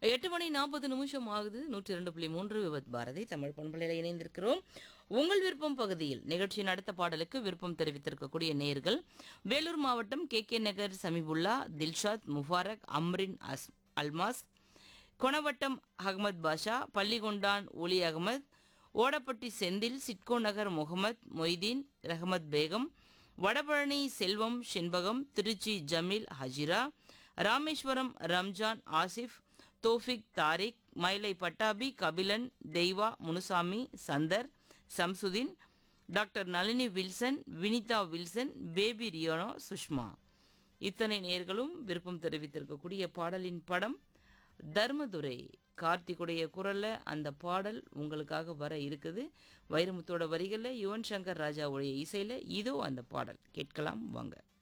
எட்டு மணி நாற்பது நிமிஷம் ஆகுது நூற்றி இரண்டு புள்ளி மூன்று விபத் பாரதி தமிழ் பண்பலையில் இணைந்திருக்கிறோம் உங்கள் விருப்பம் பகுதியில் நிகழ்ச்சியின் அடுத்த பாடலுக்கு விருப்பம் தெரிவித்திருக்கக்கூடிய நேர்கள் வேலூர் மாவட்டம் கே கே நகர் சமீபுல்லா தில்ஷாத் முபாரக் அம்ரின் அஸ் அல்மாஸ் கொணவட்டம் அகமது பாஷா பள்ளிகொண்டான் ஒலி அகமது ஓடப்பட்டி செந்தில் சிட்கோ நகர் முகமது மொய்தீன் ரஹமத் பேகம் வடபழனி செல்வம் செண்பகம் Trichy Jameel Hajira Rameswaram Ramzan Asif Thoufiq Tariq Mylai Pattabi Kabilan Deiva Munusamy Chandar Samsudeen doctor Nalini Wilson Vinitha Wilson baby ரியோனோ சுஷ்மா இத்தனை நேர்களும் விருப்பம் தெரிவித்திருக்கக்கூடிய பாடலின் படம் தர்மதுரை கார்த்திகுடைய குரல்ல அந்த பாடல் உங்களுக்காக வர இருக்குது வைரமுத்தோட வரிகளில் யுவன் சங்கர் ராஜாவுடைய இசையில இதோ அந்த பாடல் கேட்கலாம் வாங்க